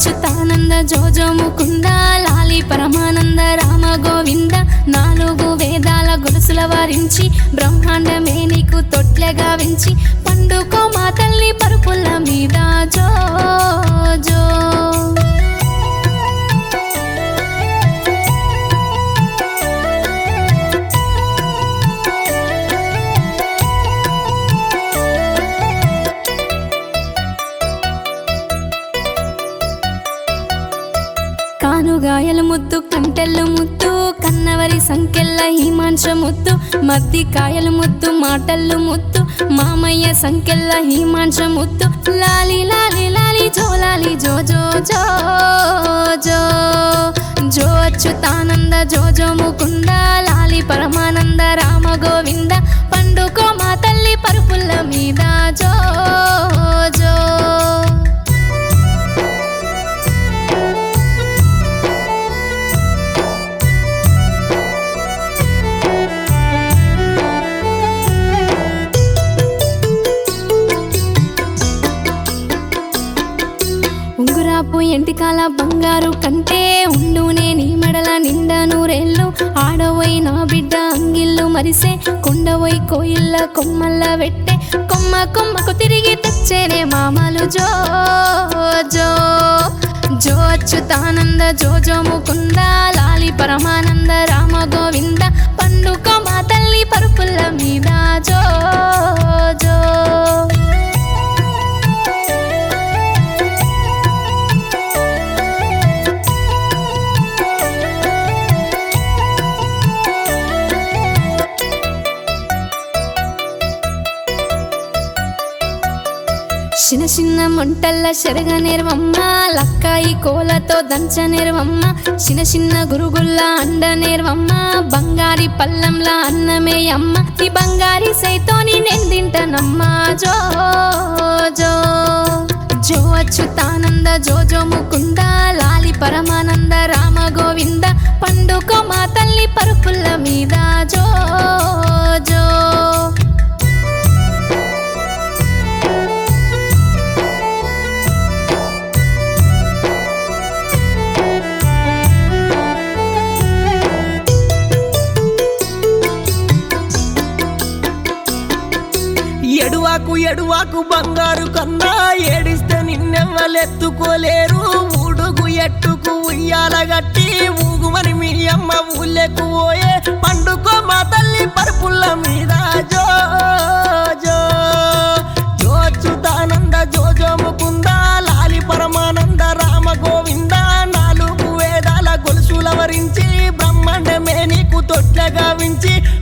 అచ్యుతానంద జోజో ముకుంద లాలి పరమానంద రామ గోవింద నాలుగు వేదాల గొలుసుల వారించి బ్రహ్మాండమే నీకు తొట్లెగా వించి పండుకో మా తల్లి పరుపుల మీద జో జో కానుగాయల ముద్దు కంటెల్లు ముద్దు కన్నవరి సంకెళ్ళ హిమాంశ ముద్దు మద్ది కాయలు ముద్దు మాటల్లు ముద్దు మామయ్య సంకెళ్ళ హిమాంశ ముద్దు లాలి లాలి లాలి జో లాలి జో జో జో జో జో అచ్యుతానంద జో జో ముకుంద లాలి పరమానంద రామ గోవింద పండుకో మా తల్లి పరుపుల మీద జో జో ఉంగురాపు ఎంటికాల బంగారు కంటే ఉండునే నీ మెడల నిండా నూరేళ్ళు ఆడవోయి నా బిడ్డ అంగిళ్ళు మరిసే కొండవోయి కోయిల్ల కొమ్మల్ల వెట్టే కొమ్మ కొమ్మకు తిరిగి తెచ్చేనే మామలు జో జో జో అచ్యుతానంద జో జో ముకుంద లాలి పరమానంద రామ గోవింద పండుక మా తల్లి పరుపుల మీద జో జో చిన్న చిన్న మంటల్ల శరగ నేర్వమ్మ లక్కాయి కోలతో దంచ నేర్వమ్మ చిన్న చిన్న గురుగుల్ల అండ నేర్వమ్మ బంగారి పల్లంల అన్నమే అమ్మ ఈ బంగారి సైతోని నేను తింటానమ్మా జో జో జో అచ్యుతానంద జో జో ముకుంద లాలి పరమానంద రామ గోవింద పండుకో మా తల్లి పరుపుల మీద జో జో ఎడువాకు ఎడువాకు బంగారు కన్నా ఏడిస్తే నిన్నెవ్వలెత్తుకోలేరు ఊడుగు ఎట్టుకు ఉయ్యాల గట్టి ఊగుమని మీ అమ్మ ఊళ్ళెకు పోయే పండుకో మా తల్లి పరుపుల్ల మీద జో జో జో అచ్యుతానంద జో జో ముకుంద లాలి పరమానంద రామ గోవింద నాలుగు వేదాల గొలుసుల వరించి బ్రహ్మాండమే నీకు తొట్లగా వించి